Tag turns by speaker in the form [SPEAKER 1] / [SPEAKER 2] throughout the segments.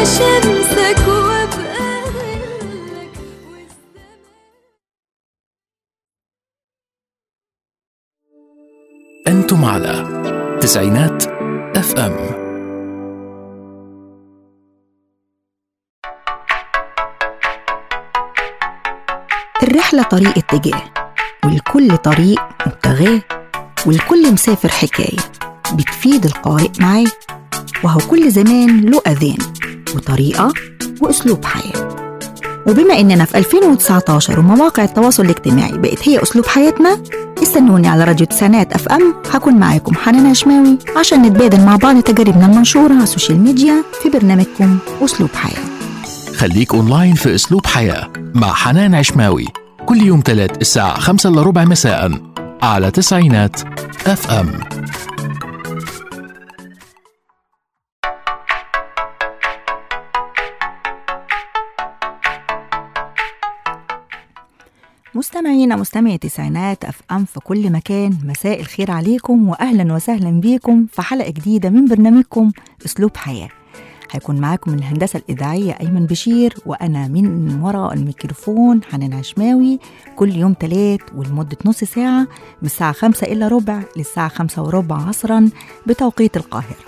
[SPEAKER 1] مش انساك وابقى غيرك
[SPEAKER 2] أنتم على تسعينات اف ام
[SPEAKER 3] الرحلة طريق اتجاه والكل طريق مبتغاه والكل مسافر حكاية بتفيد القارئ معاه وهو كل زمان له أذان وطريقة وأسلوب حياة وبما إننا في 2019 ومواقع التواصل الاجتماعي بقت هي أسلوب حياتنا استنوني على راديو تسعينات اف ام هكون معاكم حنان هشماوي عشان نتبادل مع بعض تجاربنا المنشورة على السوشيال ميديا في برنامجكم أسلوب حياة
[SPEAKER 2] خليك أونلاين في أسلوب حياة مع حنان عشماوي كل يوم تلات الساعة خمسة إلا ربع مساء على تسعينات اف ام
[SPEAKER 3] مستمعينا مستمعي تسعينات اف ام في كل مكان مساء الخير عليكم واهلا وسهلا بيكم في حلقه جديده من برنامجكم اسلوب حياه هيكون معاكم من الهندسه الاذاعيه ايمن بشير وانا من وراء الميكروفون حنان عشماوي كل يوم تلات ولمده نص ساعه من الساعه خمسة الا ربع للساعه خمسة وربع عصرا بتوقيت القاهره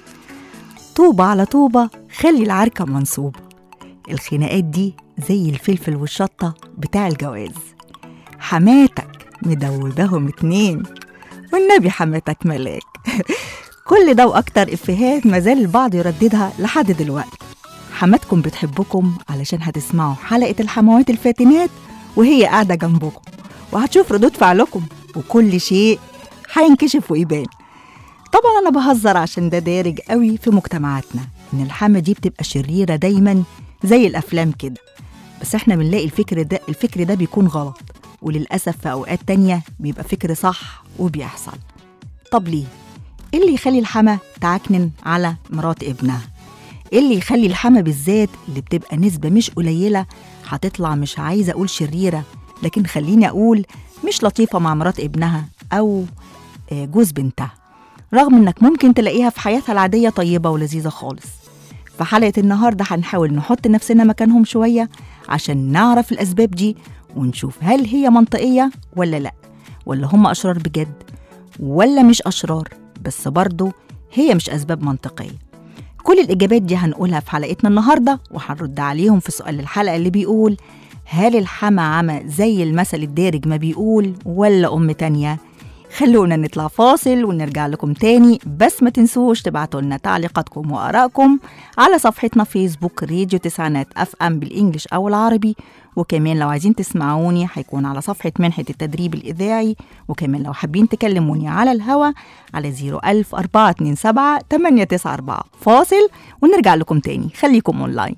[SPEAKER 3] طوبه على طوبه خلي العركه منصوبه الخناقات دي زي الفلفل والشطه بتاع الجواز حماتك مدوباهم اتنين والنبي حماتك ملاك كل ده واكتر افيهات مازال البعض يرددها لحد دلوقتي حماتكم بتحبكم علشان هتسمعوا حلقة الحموات الفاتنات وهي قاعدة جنبكم وهتشوف ردود فعلكم وكل شيء هينكشف ويبان طبعا انا بهزر عشان ده دارج قوي في مجتمعاتنا ان الحما دي بتبقى شريرة دايما زي الافلام كده بس احنا بنلاقي الفكر ده الفكر ده بيكون غلط وللأسف في أوقات تانية بيبقى فكر صح وبيحصل طب ليه؟ إيه اللي يخلي الحما تعكنن على مرات ابنها؟ إيه اللي يخلي الحما بالذات اللي بتبقى نسبة مش قليلة هتطلع مش عايزة أقول شريرة لكن خليني أقول مش لطيفة مع مرات ابنها أو آه، جوز بنتها رغم إنك ممكن تلاقيها في حياتها العادية طيبة ولذيذة خالص في حلقة النهاردة هنحاول نحط نفسنا مكانهم شوية عشان نعرف الأسباب دي ونشوف هل هي منطقية ولا لأ ولا هم أشرار بجد ولا مش أشرار بس برضو هي مش أسباب منطقية كل الإجابات دي هنقولها في حلقتنا النهاردة وهنرد عليهم في سؤال الحلقة اللي بيقول هل الحما عمى زي المثل الدارج ما بيقول ولا أم تانية خلونا نطلع فاصل ونرجع لكم تاني بس ما تنسوش تبعتوا لنا تعليقاتكم وآرائكم على صفحتنا فيسبوك راديو تسعينات اف ام بالانجلش او العربي وكمان لو عايزين تسمعوني هيكون على صفحة منحة التدريب الإذاعي وكمان لو حابين تكلموني على الهوا على 01000 427 894 فاصل ونرجع لكم تاني خليكم اونلاين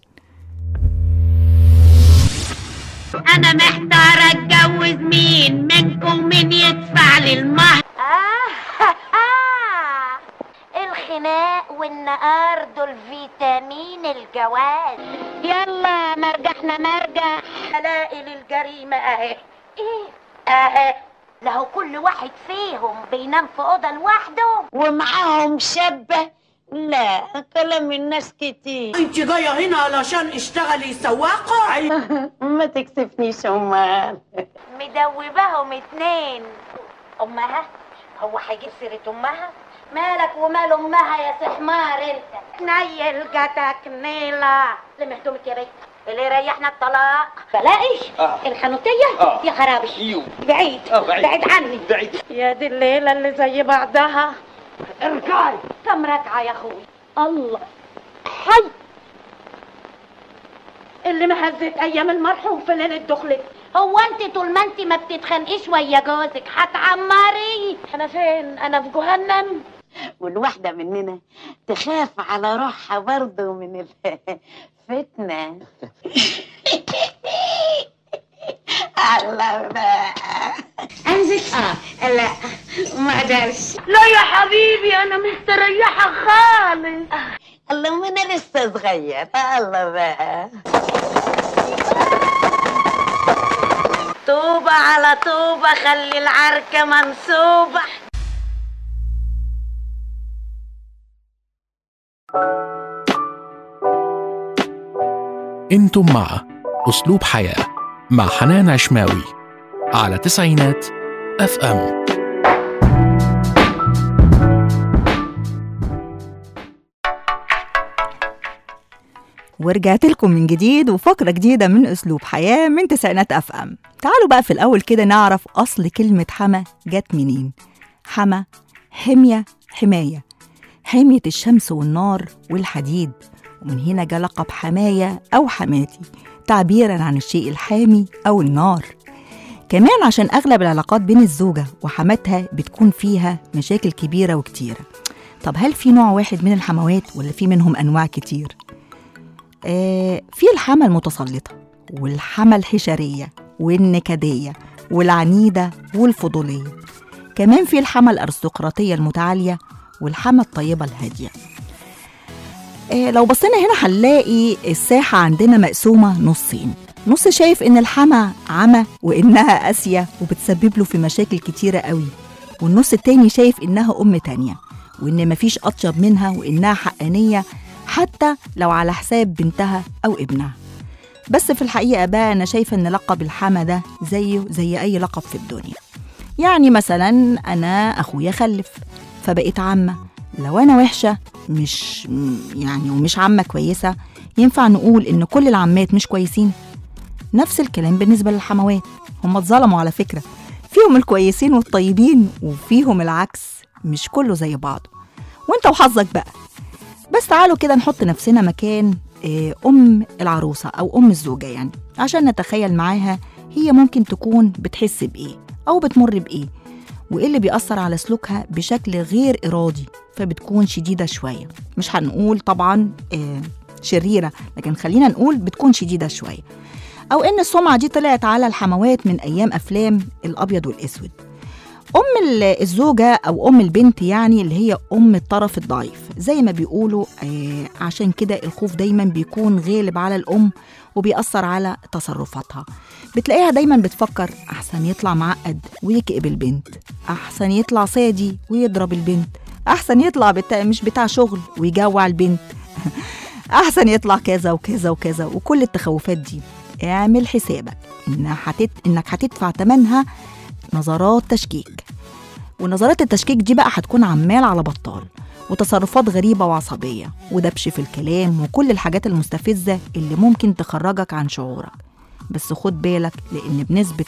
[SPEAKER 4] انا محتارة اتجوز مين منكم مين يدفع لي المهر
[SPEAKER 5] الخناق والنقار دول فيتامين الجواز
[SPEAKER 4] يلا مرجحنا مرجح
[SPEAKER 5] هلاقي للجريمة اهي ايه اهي لهو كل واحد فيهم بينام في اوضه لوحده
[SPEAKER 4] ومعاهم شابة لا كلام الناس كتير
[SPEAKER 6] انت جايه هنا علشان اشتغلي سواقه
[SPEAKER 4] ما تكسفنيش امال
[SPEAKER 5] مدوباهم اتنين امها هو هيجيب سيرة امها مالك ومال امها يا سحمار انت نيل جاتك نيلة لم هدومك يا بيت اللي يريحنا الطلاق بلاقي
[SPEAKER 7] آه.
[SPEAKER 5] الحنوتية
[SPEAKER 7] آه.
[SPEAKER 5] يا خرابي
[SPEAKER 7] يو
[SPEAKER 5] بعيد
[SPEAKER 7] آه، بعيد.
[SPEAKER 5] بعيد عني
[SPEAKER 7] بعيد
[SPEAKER 5] يا دي الليلة اللي زي بعضها
[SPEAKER 6] ارجعي
[SPEAKER 5] كم ركعة يا اخوي الله حي اللي مهزت ايام المرحوم في ليلة دخلك هو انت طول ما انت ما بتتخانقيش ويا جوزك هتعمري انا فين انا في جهنم
[SPEAKER 4] والواحدة مننا تخاف على روحها برضه من الفتنة الله بقى
[SPEAKER 5] انزل اه لا ما اقدرش
[SPEAKER 4] لا يا حبيبي انا مستريحة خالص الله ما انا لسه صغير الله بقى
[SPEAKER 5] طوبة على طوبة خلي العركة منصوبة
[SPEAKER 2] انتم مع أسلوب حياة مع حنان عشماوي على تسعينات اف ام
[SPEAKER 3] ورجعت لكم من جديد وفقرة جديدة من أسلوب حياة من تسعينات أف أم تعالوا بقى في الأول كده نعرف أصل كلمة حما جت منين حما حمية حماية حمية الشمس والنار والحديد ومن هنا جاء لقب حماية أو حماتي تعبيرا عن الشيء الحامي أو النار كمان عشان أغلب العلاقات بين الزوجة وحماتها بتكون فيها مشاكل كبيرة وكتيرة طب هل في نوع واحد من الحموات ولا في منهم أنواع كتير؟ آه في الحمى المتسلطة والحمى الحشرية والنكدية والعنيدة والفضولية كمان في الحمى الأرستقراطية المتعالية والحمى الطيبة الهادية آه لو بصينا هنا هنلاقي الساحة عندنا مقسومة نصين نص شايف إن الحمى عمى وإنها قاسية وبتسبب له في مشاكل كتيرة قوي والنص التاني شايف إنها أم تانية وإن مفيش أطيب منها وإنها حقانية حتى لو على حساب بنتها أو ابنها بس في الحقيقة بقى أنا شايفة إن لقب الحما ده زيه زي أي لقب في الدنيا يعني مثلا أنا أخويا خلف فبقيت عمة لو أنا وحشة مش يعني ومش عمة كويسة ينفع نقول إن كل العمات مش كويسين نفس الكلام بالنسبة للحموات هم اتظلموا على فكرة فيهم الكويسين والطيبين وفيهم العكس مش كله زي بعضه وانت وحظك بقى بس تعالوا كده نحط نفسنا مكان آه، أم العروسة أو أم الزوجة يعني عشان نتخيل معاها هي ممكن تكون بتحس بإيه أو بتمر بإيه وإيه اللي بيأثر على سلوكها بشكل غير إرادي فبتكون شديدة شوية مش هنقول طبعا آه، شريرة لكن خلينا نقول بتكون شديدة شوية أو إن السمعة دي طلعت على الحموات من أيام أفلام الأبيض والأسود أم ال- الزوجة أو أم البنت يعني اللي هي أم الطرف الضعيف زي ما بيقولوا آه عشان كده الخوف دايما بيكون غالب على الأم وبيأثر على تصرفاتها بتلاقيها دايما بتفكر أحسن يطلع معقد ويكئب البنت أحسن يطلع صادي ويضرب البنت أحسن يطلع بتاع مش بتاع شغل ويجوع البنت أحسن يطلع كذا وكذا وكذا وكل التخوفات دي اعمل حسابك إنها هتت... إنك هتدفع تمنها نظرات تشكيك ونظرات التشكيك دي بقى هتكون عمال على بطال وتصرفات غريبة وعصبية ودبش في الكلام وكل الحاجات المستفزة اللي ممكن تخرجك عن شعورك بس خد بالك لأن بنسبة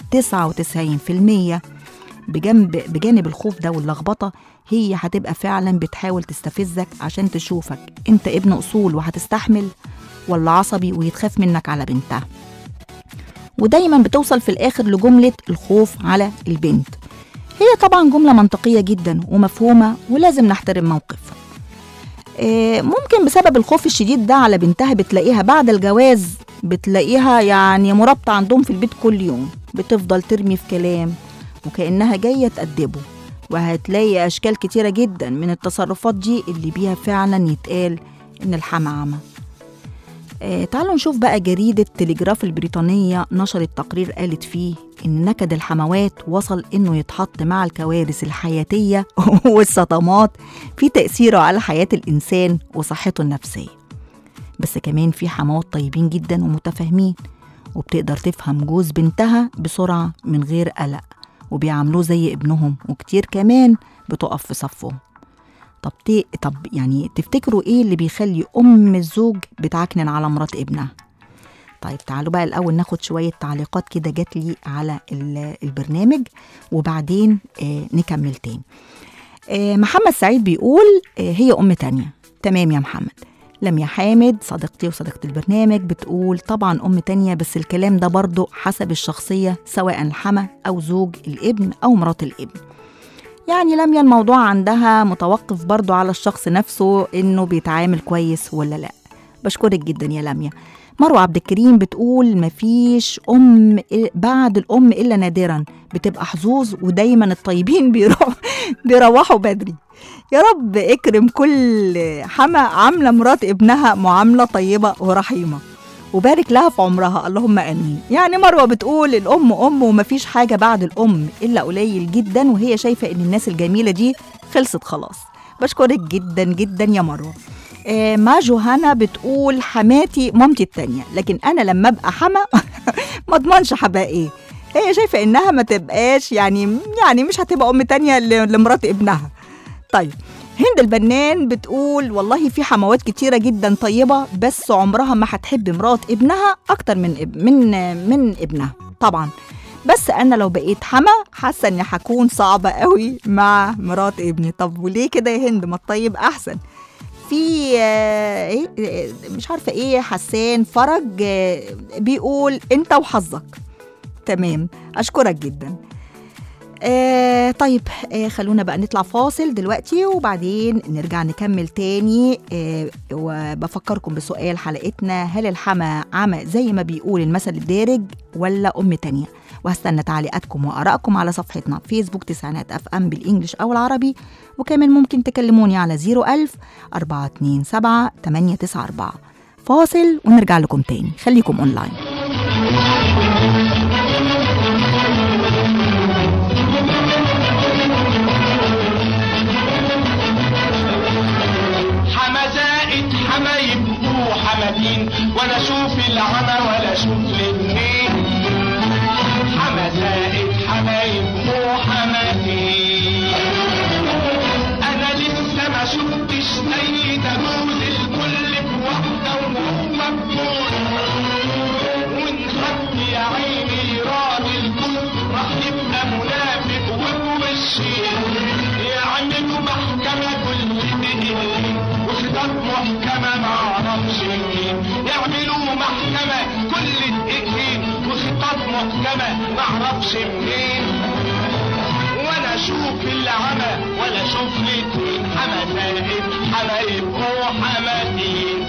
[SPEAKER 3] 99% بجنب بجانب الخوف ده واللخبطة هي هتبقى فعلا بتحاول تستفزك عشان تشوفك انت ابن أصول وهتستحمل ولا عصبي ويتخاف منك على بنتها ودايما بتوصل في الآخر لجملة الخوف على البنت هي طبعا جملة منطقية جدا ومفهومة ولازم نحترم موقفها آه، ممكن بسبب الخوف الشديد ده على بنتها بتلاقيها بعد الجواز بتلاقيها يعني مرابطة عندهم في البيت كل يوم بتفضل ترمي في كلام وكأنها جاية تأدبه وهتلاقي أشكال كتيرة جدا من التصرفات دي اللي بيها فعلا يتقال إن الحما عمى آه تعالوا نشوف بقى جريدة تلجراف البريطانية نشرت تقرير قالت فيه إن نكد الحموات وصل إنه يتحط مع الكوارث الحياتية والصدمات في تأثيره على حياة الإنسان وصحته النفسية بس كمان في حموات طيبين جدا ومتفاهمين وبتقدر تفهم جوز بنتها بسرعة من غير قلق وبيعاملوه زي ابنهم وكتير كمان بتقف في صفهم طب تي... طب يعني تفتكروا ايه اللي بيخلي ام الزوج بتعكنن على مرات ابنها طيب تعالوا بقى الاول ناخد شويه تعليقات كده جات لي على ال- البرنامج وبعدين آه نكمل تاني آه محمد سعيد بيقول آه هي ام تانية تمام يا محمد لميا حامد صديقتي وصديقة البرنامج بتقول طبعا أم تانية بس الكلام ده برضه حسب الشخصية سواء الحما أو زوج الابن أو مرات الابن يعني لميا الموضوع عندها متوقف برضو على الشخص نفسه انه بيتعامل كويس ولا لا بشكرك جدا يا لميا مروة عبد الكريم بتقول مفيش أم بعد الأم إلا نادرا بتبقى حظوظ ودايما الطيبين بيروحوا بيروحوا بدري يا رب اكرم كل حما عاملة مرات ابنها معاملة طيبة ورحيمة وبارك لها في عمرها اللهم امين يعني مروه بتقول الام ام ومفيش حاجه بعد الام الا قليل جدا وهي شايفه ان الناس الجميله دي خلصت خلاص بشكرك جدا جدا يا مروه آه، ما جوهانا بتقول حماتي مامتي التانية لكن أنا لما أبقى حما ما أضمنش هبقى إيه هي شايفة إنها ما تبقاش يعني يعني مش هتبقى أم تانية ل- لمرات ابنها طيب هند البنان بتقول والله في حموات كتيرة جدا طيبة بس عمرها ما هتحب مرات ابنها أكتر من اب من من ابنها طبعا بس أنا لو بقيت حما حاسة إني هكون صعبة قوي مع مرات ابني طب وليه كده يا هند ما الطيب أحسن في آه، ايه آه، مش عارفه ايه حسان فرج آه، بيقول انت وحظك تمام اشكرك جدا آه طيب آه خلونا بقى نطلع فاصل دلوقتي وبعدين نرجع نكمل تاني آه وبفكركم بسؤال حلقتنا هل الحما عمى زي ما بيقول المثل الدارج ولا أم تانية وهستنى تعليقاتكم وآرائكم على صفحتنا فيسبوك تسعينات أف أم بالإنجلش أو العربي وكمان ممكن تكلموني على 01000 427 894 فاصل ونرجع لكم تاني خليكم أونلاين
[SPEAKER 7] حما زائد حما يبقوا حمادين ولا اشوف العمى ولا اشوف الاتنين حما زائد حما يبقوا حمادين انا لسه ما شفتش سيد اجوز الكل بوحده وهو مقبول ونحط يا عيني راضي الكل راح يبقى منافق وبوشين يعملوا محكمة كل دقيقتين وخطاب محكمة ما اعرفش مين يعملوا محكمة كل دقيقتين وخطاب محكمة ما اعرفش منين ولا اشوف العمى ولا اشوف الاتنين حما زائد حما يبقوا حماتين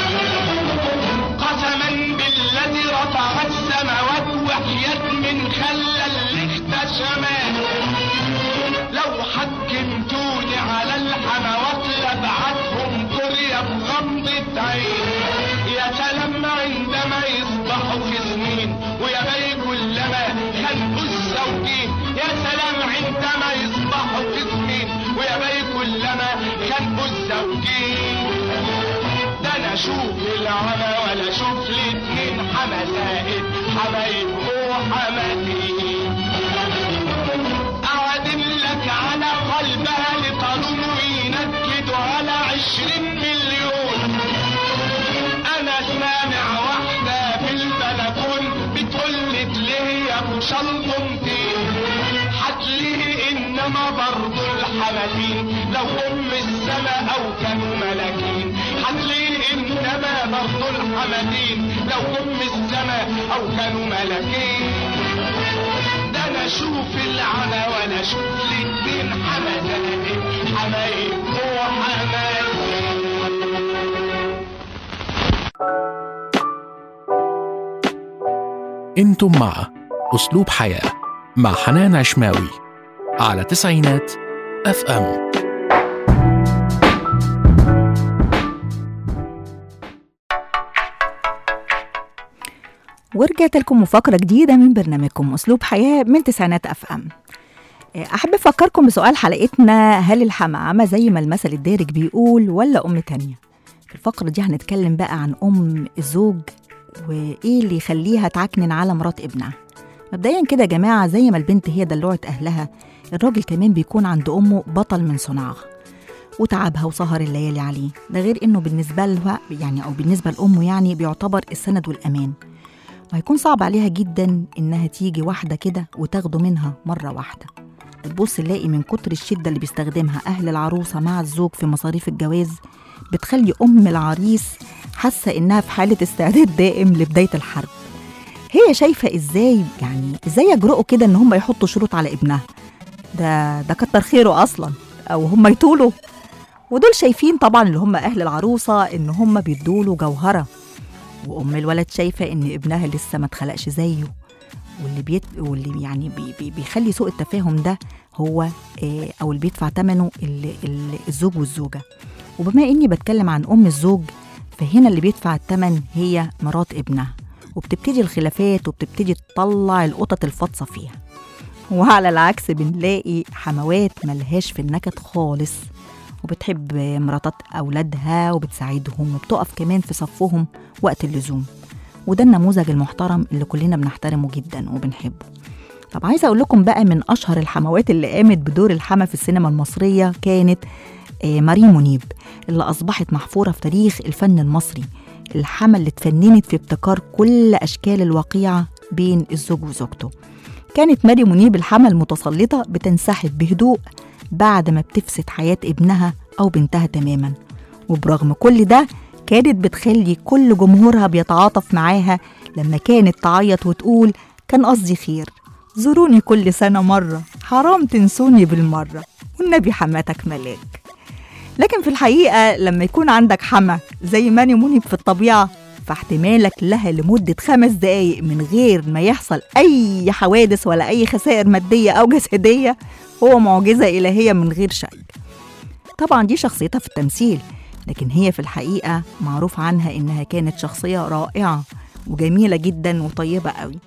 [SPEAKER 7] قسما بالذي رفع السماوات وحياة من خلى اللي اختشمات لو حكمتوني على الحموات لبعتهم قرية بغمضة عين يا سلام عندما يصبحوا خصمين ويا باي كلما خلقوا الزوجين يا سلام عندما يصبحوا خصمين ويا باي كلما خلقوا الزوجين ده انا اشوف العمى ولا اشوف الاتنين حما زائد حما يبقوا حماتين أعدم لك على قلبها لقانون وينكد على عشرين مليون أنا سامع واحدة في البلكون بتقول ليه يا أبو شلطمتين هتليه إنما برضو الحماتين لو أم السما أو كانوا ملاكين هتليه إنما برضو الحماتين لو أم السما أو كانوا ملاكين ده انا اشوف العمى ولا اشوف الاتنين حمداني حمايب وحمايب
[SPEAKER 2] انتم مع أسلوب حياة مع حنان عشماوي على تسعينات اف ام
[SPEAKER 3] ورجعت لكم فقرة جديدة من برنامجكم أسلوب حياة من تسعينات أف أم أحب أفكركم بسؤال حلقتنا هل الحما عمى زي ما المثل الدارج بيقول ولا أم تانية في الفقرة دي هنتكلم بقى عن أم الزوج وإيه اللي يخليها تعكنن على مرات ابنها مبدئيا كده يا جماعة زي ما البنت هي دلوعة أهلها الراجل كمان بيكون عند أمه بطل من صنعها وتعبها وسهر الليالي عليه ده غير إنه بالنسبة لها يعني أو بالنسبة لأمه يعني بيعتبر السند والأمان وهيكون صعب عليها جدا إنها تيجي واحدة كده وتاخده منها مرة واحدة بتبص نلاقي من كتر الشدة اللي بيستخدمها أهل العروسة مع الزوج في مصاريف الجواز بتخلي أم العريس حاسة إنها في حالة استعداد دائم لبداية الحرب هي شايفة إزاي يعني إزاي يجرؤوا كده إن هم يحطوا شروط على ابنها ده ده كتر خيره أصلا أو هم يطولوا ودول شايفين طبعا اللي هم أهل العروسة إن هم بيدوله جوهرة وأم الولد شايفة إن ابنها لسه ما اتخلقش زيه واللي بيت واللي يعني بي بي بيخلي سوء التفاهم ده هو آه، او اللي بيدفع ثمنه ال- ال- الزوج والزوجه وبما اني بتكلم عن ام الزوج فهنا اللي بيدفع الثمن هي مرات ابنها وبتبتدي الخلافات وبتبتدي تطلع القطط الفاطسه فيها وعلى العكس بنلاقي حموات ملهاش في النكد خالص وبتحب مراتات أولادها وبتساعدهم وبتقف كمان في صفهم وقت اللزوم وده النموذج المحترم اللي كلنا بنحترمه جدا وبنحبه طب عايزة أقول لكم بقى من أشهر الحموات اللي قامت بدور الحما في السينما المصرية كانت آه، ماري منيب اللي أصبحت محفورة في تاريخ الفن المصري الحما اللي اتفننت في ابتكار كل أشكال الواقعة بين الزوج وزوجته كانت ماري منيب الحما المتسلطة بتنسحب بهدوء بعد ما بتفسد حياة ابنها أو بنتها تماما وبرغم كل ده كانت بتخلي كل جمهورها بيتعاطف معاها لما كانت تعيط وتقول كان قصدي خير زوروني كل سنة مرة حرام تنسوني بالمرة والنبي حماتك ملاك لكن في الحقيقة لما يكون عندك حما زي ماني منيب في الطبيعة فاحتمالك لها لمدة خمس دقايق من غير ما يحصل أي حوادث ولا أي خسائر مادية أو جسدية هو معجزة إلهية من غير شك طبعا دي شخصيتها في التمثيل لكن هي في الحقيقة معروف عنها إنها كانت شخصية رائعة وجميلة جدا وطيبة قوي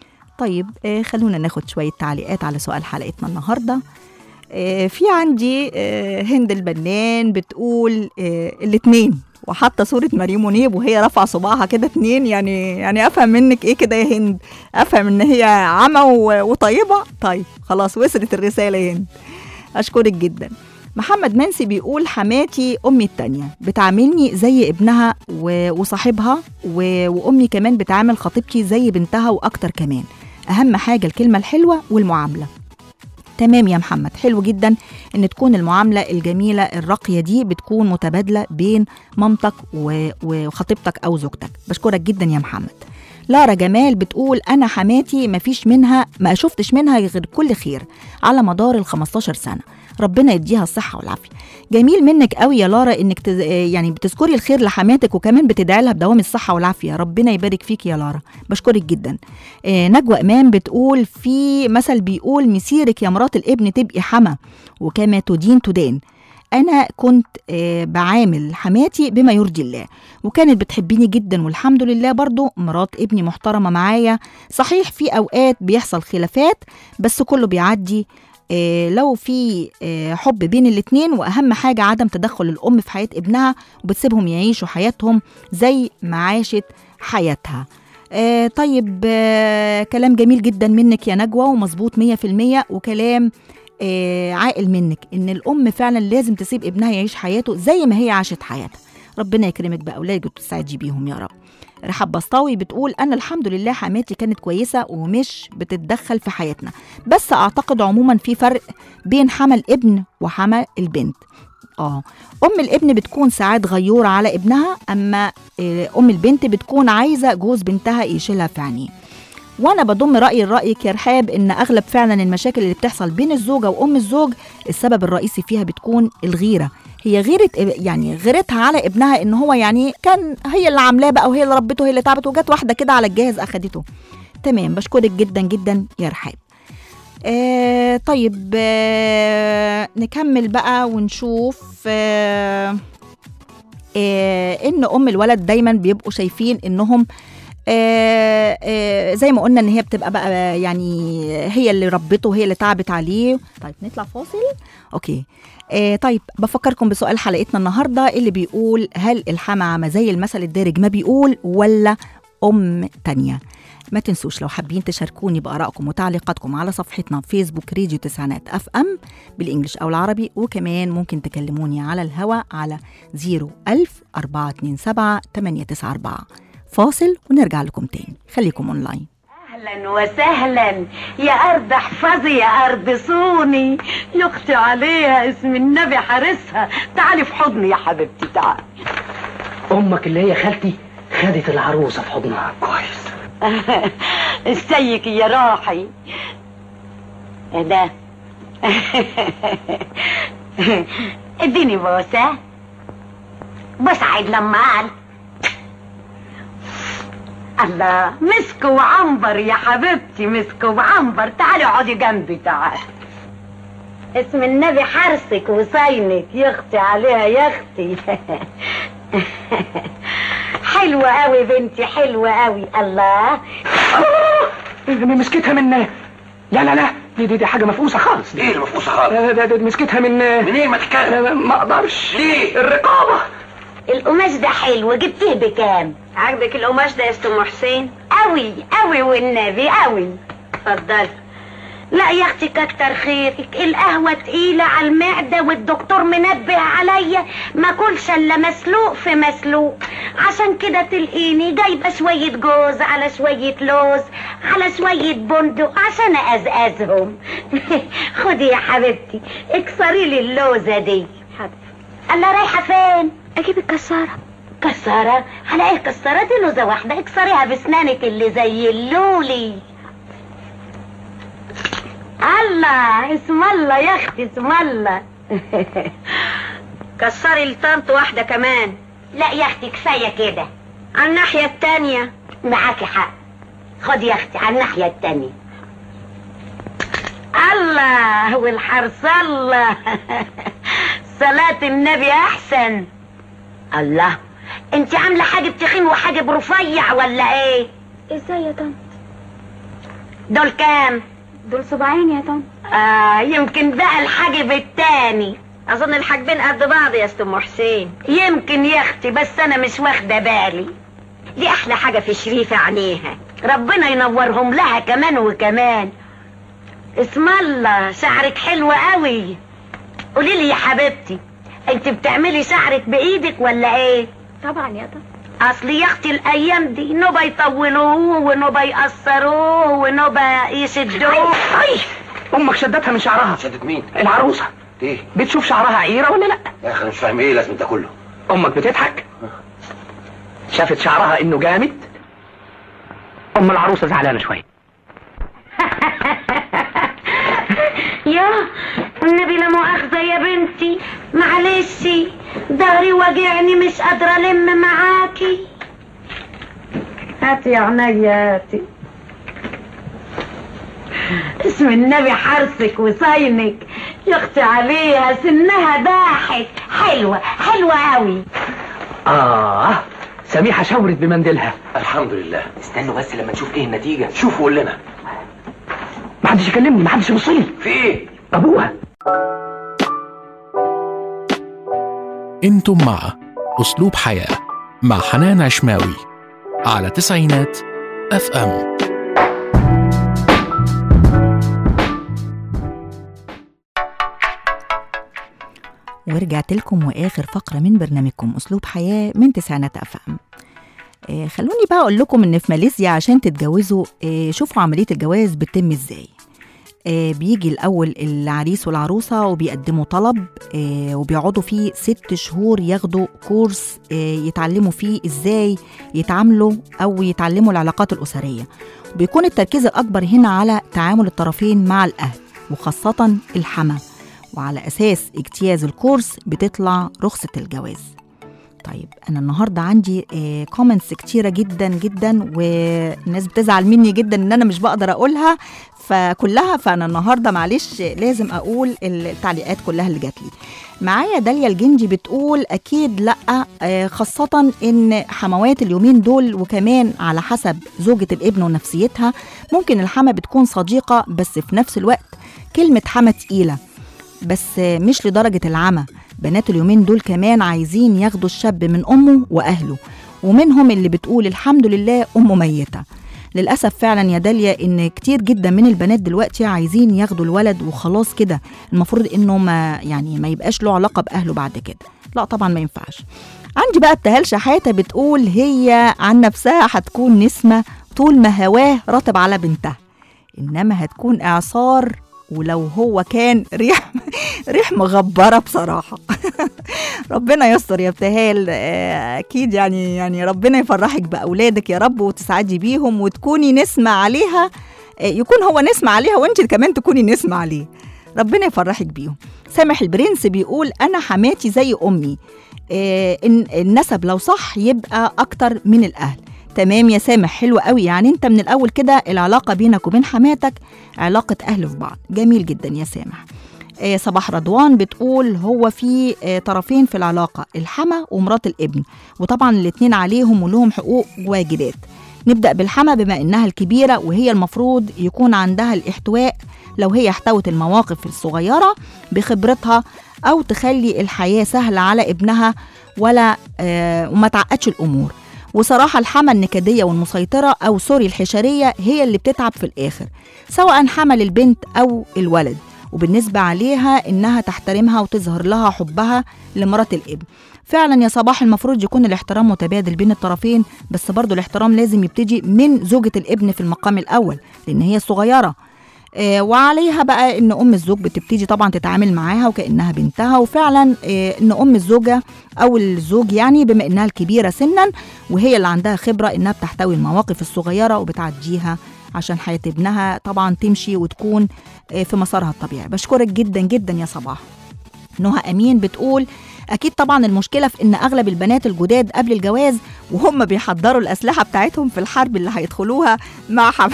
[SPEAKER 3] طيب آه خلونا ناخد شوية تعليقات على سؤال حلقتنا النهاردة آه في عندي آه هند البنان بتقول آه الاتنين وحاطه صوره مريم منيب وهي رافعه صباعها كده اتنين يعني يعني افهم منك ايه كده يا هند افهم ان هي عمى و- وطيبه طيب خلاص وصلت الرساله يا هند اشكرك جدا محمد منسي بيقول حماتي امي التانية بتعاملني زي ابنها و- وصاحبها و- وامي كمان بتعامل خطيبتي زي بنتها واكتر كمان اهم حاجه الكلمه الحلوه والمعامله تمام يا محمد حلو جدا ان تكون المعامله الجميله الراقيه دي بتكون متبادله بين مامتك و- وخطيبتك او زوجتك بشكرك جدا يا محمد لارا جمال بتقول انا حماتي ما فيش منها ما شفتش منها غير كل خير على مدار ال 15 سنه ربنا يديها الصحه والعافيه جميل منك قوي يا لارا انك تز... يعني بتذكري الخير لحماتك وكمان بتدعي لها بدوام الصحه والعافيه ربنا يبارك فيك يا لارا بشكرك جدا آه، نجوى امام بتقول في مثل بيقول مسيرك يا مرات الابن تبقي حما وكما تدين تدان انا كنت آه، بعامل حماتي بما يرضي الله وكانت بتحبيني جدا والحمد لله برضو مرات ابني محترمه معايا صحيح في اوقات بيحصل خلافات بس كله بيعدي آه، لو في آه، حب بين الاتنين واهم حاجه عدم تدخل الام في حياه ابنها وبتسيبهم يعيشوا حياتهم زي ما عاشت حياتها آه طيب آه كلام جميل جدا منك يا نجوى ومظبوط 100% وكلام آه عاقل منك ان الام فعلا لازم تسيب ابنها يعيش حياته زي ما هي عاشت حياتها ربنا يكرمك باولادك وتسعدي بيهم يا رب رحاب بسطاوي بتقول انا الحمد لله حماتي كانت كويسه ومش بتتدخل في حياتنا بس اعتقد عموما في فرق بين حمى الابن وحمى البنت اه ام الابن بتكون ساعات غيوره على ابنها اما آه، ام البنت بتكون عايزه جوز بنتها يشيلها في عينيه وانا بضم رايي لرايك يا رحاب ان اغلب فعلا المشاكل اللي بتحصل بين الزوجه وام الزوج السبب الرئيسي فيها بتكون الغيره هي غيره يعني غيرتها على ابنها ان هو يعني كان هي اللي عاملاه بقى وهي اللي ربته هي اللي تعبت وجت واحده كده على الجهاز اخدته تمام بشكرك جدا جدا يا رحاب آه طيب آه نكمل بقى ونشوف آه آه ان ام الولد دايما بيبقوا شايفين انهم آه آه زي ما قلنا ان هي بتبقى بقى يعني هي اللي ربته وهي اللي تعبت عليه طيب نطلع فاصل اوكي آه طيب بفكركم بسؤال حلقتنا النهارده اللي بيقول هل الحما عمى زي المثل الدارج ما بيقول ولا ام تانية ما تنسوش لو حابين تشاركوني بآرائكم وتعليقاتكم على صفحتنا فيسبوك راديو تسعينات اف ام بالانجلش او العربي وكمان ممكن تكلموني على الهوا على 01000 427 894 فاصل ونرجع لكم تاني خليكم اونلاين
[SPEAKER 4] اهلا وسهلا يا ارض احفظي يا ارض صوني يا اختي عليها اسم النبي حارسها تعالي في حضني يا حبيبتي تعالي
[SPEAKER 6] امك اللي هي خالتي خدت العروسه في حضنها كويس
[SPEAKER 4] ازيك يا راحي ايه ده اديني بوسه بص عيد لما قال الله مسك وعنبر يا حبيبتي مسك وعنبر تعالي اقعدي جنبي تعالي اسم النبي حرسك وصينك يا اختي عليها يا اختي حلوة قوي بنتي حلوة قوي الله
[SPEAKER 6] اللي مسكتها منها لا لا لا دي دي, دي حاجه مفقوسه خالص
[SPEAKER 8] ايه المفقوسه خالص
[SPEAKER 6] آه، ده- ده مسكتها من
[SPEAKER 8] منين ما تتكلم
[SPEAKER 6] آه، ما اقدرش
[SPEAKER 8] ليه؟
[SPEAKER 6] الرقابه
[SPEAKER 4] القماش ده حلو جبتيه بكام عاجبك القماش ده يا ست ام حسين قوي قوي والنبي قوي اتفضلي لا يا اختي كتر خيرك القهوه تقيله على المعده والدكتور منبه عليا ما كلش الا مسلوق في مسلوق عشان كده تلقيني جايبه شويه جوز على شويه لوز على شويه بندق عشان ازقزهم خدي يا حبيبتي اكسري لي اللوزه دي الله رايحه فين اجيب الكساره كساره على ايه كساره دي لوزه واحده اكسريها باسنانك اللي زي اللولي الله اسم الله يا اختي اسم الله كسري الطنط واحده كمان لا يا اختي كفايه كده على الناحيه التانية معاكي حق خدي يا اختي على الناحيه التانية الله والحرص الله صلاة النبي احسن الله انت عامله حاجب تخين وحاجب رفيع ولا ايه
[SPEAKER 1] ازاي يا طنط
[SPEAKER 4] دول كام
[SPEAKER 1] دول صباعين يا طنط
[SPEAKER 4] آه يمكن بقى الحاجب التاني اظن الحاجبين قد بعض يا ست ام حسين يمكن يا اختي بس انا مش واخده بالي دي احلى حاجه في شريفه عينيها ربنا ينورهم لها كمان وكمان اسم الله شعرك حلو قوي قولي لي يا حبيبتي انت بتعملي شعرك بايدك ولا ايه
[SPEAKER 1] طبعا يا طنط
[SPEAKER 4] اصل يا اختي الايام دي نوبه يطولوه ونوبه يقصروه ونوبه يشدوه
[SPEAKER 6] اي امك شدتها من شعرها
[SPEAKER 8] شدت مين؟
[SPEAKER 6] العروسه
[SPEAKER 8] ايه؟
[SPEAKER 6] بتشوف شعرها عيره ولا لا
[SPEAKER 8] يا اخي انا مش فاهم ايه لازم ده كله
[SPEAKER 6] امك بتضحك شافت شعرها انه جامد ام العروسه زعلانه شويه
[SPEAKER 4] يا النبي لا مؤاخذة يا بنتي معلش ظهري وجعني مش قادرة ألم معاكي هاتي يا عينيا هاتي اسم النبي حرصك وصينك يا اختي عليها سنها باحت حلوة حلوة قوي
[SPEAKER 6] اه سميحه شاورت بمنديلها
[SPEAKER 8] الحمد لله
[SPEAKER 6] استنوا بس لما نشوف ايه النتيجه
[SPEAKER 8] شوف وقول لنا
[SPEAKER 6] ما حدش يكلمني ما حدش يبص لي
[SPEAKER 8] في ايه؟
[SPEAKER 6] ابوها
[SPEAKER 2] انتم مع اسلوب حياه مع حنان عشماوي على تسعينات اف ام
[SPEAKER 3] ورجعت لكم واخر فقره من برنامجكم اسلوب حياه من تسعينات اف ام آه، خلوني بقى اقول لكم ان في ماليزيا عشان تتجوزوا آه، شوفوا عمليه الجواز بتتم ازاي آه، بيجي الاول العريس والعروسه وبيقدموا طلب آه، وبيقعدوا فيه ست شهور ياخدوا كورس آه، يتعلموا فيه ازاي يتعاملوا او يتعلموا العلاقات الاسريه بيكون التركيز الاكبر هنا على تعامل الطرفين مع الاهل وخاصه الحما وعلى اساس اجتياز الكورس بتطلع رخصه الجواز طيب انا النهارده عندي كومنتس كتيره جدا جدا والناس بتزعل مني جدا ان انا مش بقدر اقولها فكلها فانا النهارده معلش لازم اقول التعليقات كلها اللي جات لي معايا داليا الجندي بتقول اكيد لا آه، خاصه ان حموات اليومين دول وكمان على حسب زوجة الابن ونفسيتها ممكن الحما بتكون صديقه بس في نفس الوقت كلمه حما تقيله بس مش لدرجة العمى بنات اليومين دول كمان عايزين ياخدوا الشاب من أمه وأهله ومنهم اللي بتقول الحمد لله أمه ميتة للأسف فعلا يا داليا إن كتير جدا من البنات دلوقتي عايزين ياخدوا الولد وخلاص كده المفروض إنه ما يعني ما يبقاش له علاقة بأهله بعد كده لا طبعا ما ينفعش عندي بقى ابتهال شحاتة بتقول هي عن نفسها هتكون نسمة طول ما هواه رطب على بنتها إنما هتكون إعصار ولو هو كان ريح ريح مغبره بصراحه ربنا يستر يا ابتهال آه، اكيد يعني يعني ربنا يفرحك باولادك يا رب وتسعدي بيهم وتكوني نسمه عليها آه، يكون هو نسمه عليها وانت كمان تكوني نسمه عليه ربنا يفرحك بيهم سامح البرنس بيقول انا حماتي زي امي آه، إن النسب لو صح يبقى اكتر من الاهل تمام يا سامح حلو قوي يعني انت من الاول كده العلاقه بينك وبين حماتك علاقه اهل في بعض جميل جدا يا سامح آه، صباح رضوان بتقول هو في آه، طرفين في العلاقه الحما ومرات الابن وطبعا الاتنين عليهم ولهم حقوق وواجبات نبدأ بالحما بما إنها الكبيرة وهي المفروض يكون عندها الاحتواء لو هي احتوت المواقف الصغيرة بخبرتها أو تخلي الحياة سهلة على ابنها ولا آه وما تعقدش الأمور وصراحة الحما النكدية والمسيطرة أو سوري الحشرية هي اللي بتتعب في الآخر سواء حمل البنت أو الولد وبالنسبة عليها إنها تحترمها وتظهر لها حبها لمرات الابن فعلا يا صباح المفروض يكون الاحترام متبادل بين الطرفين بس برضو الاحترام لازم يبتدي من زوجة الابن في المقام الأول لأن هي صغيرة آه، وعليها بقى ان ام الزوج بتبتدي طبعا تتعامل معاها وكانها بنتها وفعلا آه، ان ام الزوجه او الزوج يعني بما انها الكبيره سنا وهي اللي عندها خبره انها بتحتوي المواقف الصغيره وبتعديها عشان حياه ابنها طبعا تمشي وتكون آه، في مسارها الطبيعي بشكرك جدا جدا يا صباح نهى امين بتقول اكيد طبعا المشكله في ان اغلب البنات الجداد قبل الجواز وهم بيحضروا الاسلحه بتاعتهم في الحرب اللي هيدخلوها مع حم...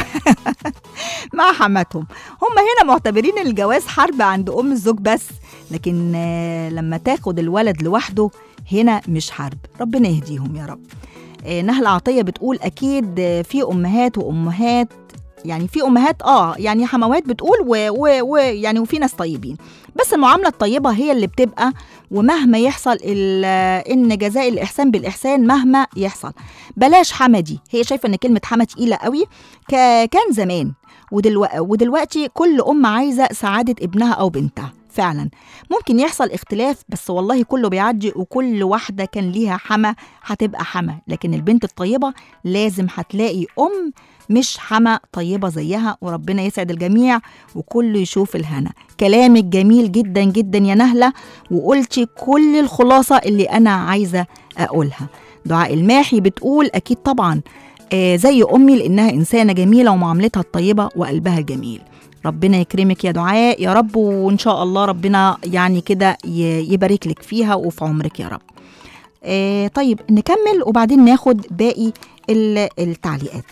[SPEAKER 3] مع حماتهم هم هنا معتبرين الجواز حرب عند ام الزوج بس لكن آه، لما تاخد الولد لوحده هنا مش حرب ربنا يهديهم يا رب آه، نهل عطيه بتقول اكيد آه، في امهات وامهات يعني في امهات اه يعني حموات بتقول ويعني و... و... يعني وفي ناس طيبين بس المعامله الطيبه هي اللي بتبقى ومهما يحصل ال... ان جزاء الاحسان بالاحسان مهما يحصل بلاش حمدي هي شايفه ان كلمه حما تقيله قوي ك... كان زمان ودلو... ودلوقتي كل ام عايزه سعاده ابنها او بنتها فعلا ممكن يحصل اختلاف بس والله كله بيعدي وكل واحده كان ليها حما هتبقى حما لكن البنت الطيبه لازم هتلاقي ام مش حما طيبه زيها وربنا يسعد الجميع وكله يشوف الهنا كلامك جميل جدا جدا يا نهله وقلتي كل الخلاصه اللي انا عايزه اقولها دعاء الماحي بتقول اكيد طبعا آه زي امي لانها انسانه جميله ومعاملتها الطيبه وقلبها الجميل ربنا يكرمك يا دعاء يا رب وان شاء الله ربنا يعني كده ي- يبارك لك فيها وفي عمرك يا رب آه طيب نكمل وبعدين ناخد باقي ال- التعليقات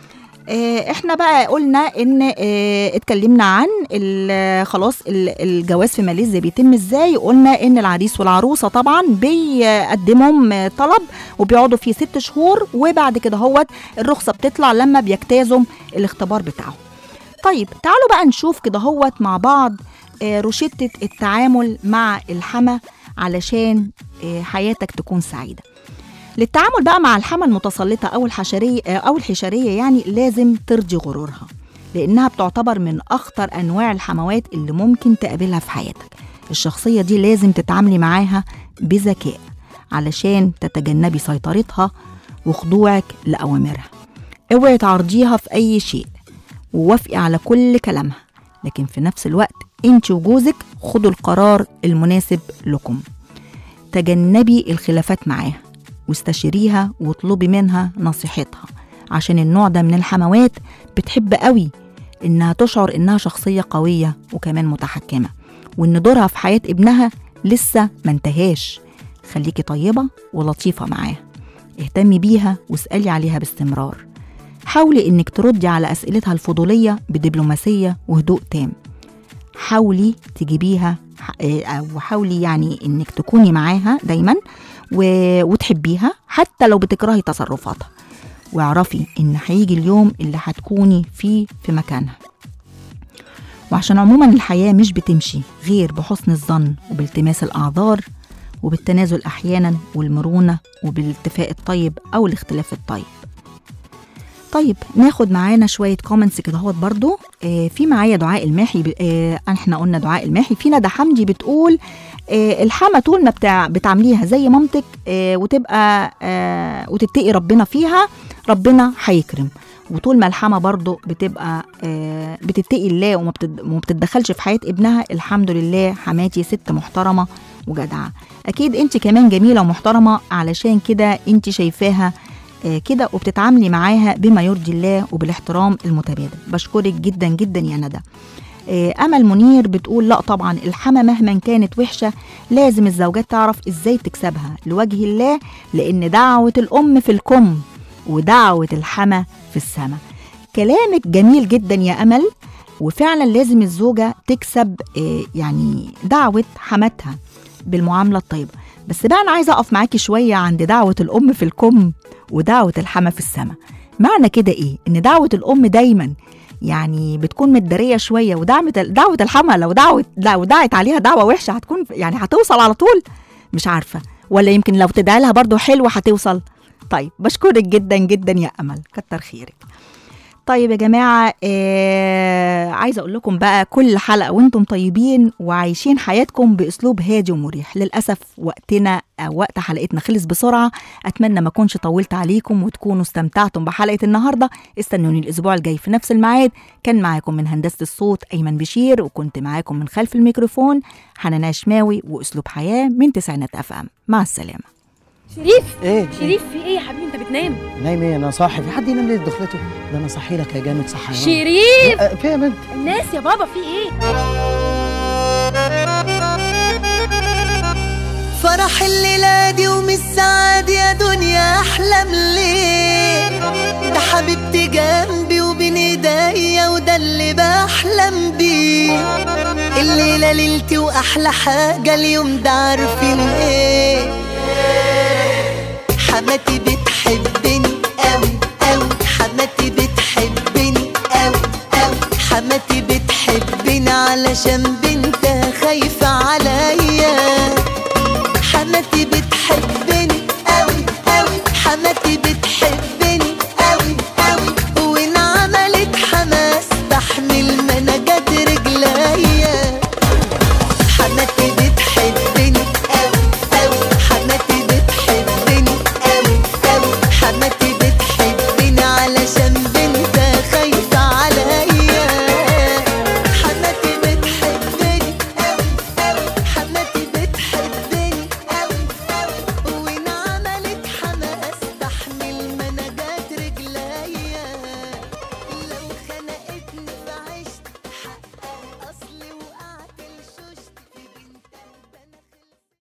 [SPEAKER 3] آه، احنا بقى قلنا ان آه، اتكلمنا عن ال- خلاص ال- الجواز في ماليزيا بيتم ازاي قلنا ان العريس والعروسه طبعا بيقدمهم آه، طلب وبيقعدوا فيه ست شهور وبعد كده هوت الرخصه بتطلع لما بيجتازوا الاختبار بتاعهم طيب تعالوا بقى نشوف كده هوت مع بعض آه، روشتة التعامل مع الحما علشان آه، حياتك تكون سعيدة للتعامل بقى مع الحما المتسلطة أو الحشرية أو الحشرية يعني لازم ترضي غرورها لأنها بتعتبر من أخطر أنواع الحموات اللي ممكن تقابلها في حياتك الشخصية دي لازم تتعاملي معاها بذكاء علشان تتجنبي سيطرتها وخضوعك لأوامرها اوعي تعرضيها في أي شيء ووافقي على كل كلامها لكن في نفس الوقت انت وجوزك خدوا القرار المناسب لكم تجنبي الخلافات معاها واستشيريها واطلبي منها نصيحتها عشان النوع ده من الحموات بتحب قوي انها تشعر انها شخصية قوية وكمان متحكمة وان دورها في حياة ابنها لسه ما انتهاش خليكي طيبة ولطيفة معاها اهتمي بيها واسألي عليها باستمرار حاولي انك تردي على اسئلتها الفضولية بدبلوماسية وهدوء تام حاولي تجيبيها او حاولي يعني انك تكوني معاها دايما و... وتحبيها حتى لو بتكرهي تصرفاتها واعرفي ان هيجي اليوم اللي هتكوني فيه في مكانها وعشان عموما الحياة مش بتمشي غير بحسن الظن وبالتماس الأعذار وبالتنازل أحيانا والمرونة وبالاتفاق الطيب أو الاختلاف الطيب طيب ناخد معانا شويه كومنتس كده اهوت برضو آه في معايا دعاء الماحي ب... آه احنا قلنا دعاء الماحي في ندى حمدي بتقول آه الحما طول ما بتاع بتعامليها زي مامتك آه وتبقى آه وتتقي ربنا فيها ربنا هيكرم وطول ما الحما برضو بتبقى آه بتتقي الله وما بتد- وما بتتدخلش في حياه ابنها الحمد لله حماتي ست محترمه وجدعه اكيد انت كمان جميله ومحترمه علشان كده انت شايفاها آه، كده وبتتعاملي معاها بما يرضي الله وبالاحترام المتبادل بشكرك جدا جدا يا ندى آه، امل منير بتقول لا طبعا الحما مهما كانت وحشه لازم الزوجات تعرف ازاي تكسبها لوجه الله لان دعوه الام في الكم ودعوه الحما في السماء كلامك جميل جدا يا امل وفعلا لازم الزوجه تكسب آه، يعني دعوه حماتها بالمعامله الطيبه بس بقى انا عايزه اقف معاكي شويه عند دعوه الام في الكم ودعوه الحما في السماء معنى كده ايه ان دعوه الام دايما يعني بتكون متداريه شويه ودعوه دعوه الحما لو دعوت لو دعت عليها دعوه وحشه هتكون يعني هتوصل على طول مش عارفه ولا يمكن لو تدعي لها برضه حلوه هتوصل طيب بشكرك جدا جدا يا امل كتر خيرك طيب يا جماعة آه عايزة أقول لكم بقى كل حلقة وأنتم طيبين وعايشين حياتكم بأسلوب هادي ومريح للأسف وقتنا أو وقت حلقتنا خلص بسرعة أتمنى ما أكونش طولت عليكم وتكونوا استمتعتم بحلقة النهاردة استنوني الأسبوع الجاي في نفس الميعاد كان معاكم من هندسة الصوت أيمن بشير وكنت معاكم من خلف الميكروفون حنان شماوي وأسلوب حياة من تسعينات أف أم مع السلامة
[SPEAKER 9] شريف
[SPEAKER 10] ايه
[SPEAKER 9] شريف في ايه يا حبيبي انت بتنام
[SPEAKER 10] نايم ايه انا صاحي في حد ينام ليه دخلته ده انا صحي لك يا جامد صحي
[SPEAKER 9] شريف
[SPEAKER 10] أه، في يا بنت
[SPEAKER 9] الناس يا بابا في ايه
[SPEAKER 11] فرح الليلة دي ومش سعاد يا دنيا أحلم ليه ده حبيبتي جنبي وبين ايديا وده اللي بحلم بيه الليلة ليلتي وأحلى حاجة اليوم ده عارفين ايه حماتي بتحبني أوي أوي حماتي بتحبني أوي أوي حماتي بتحبني علشان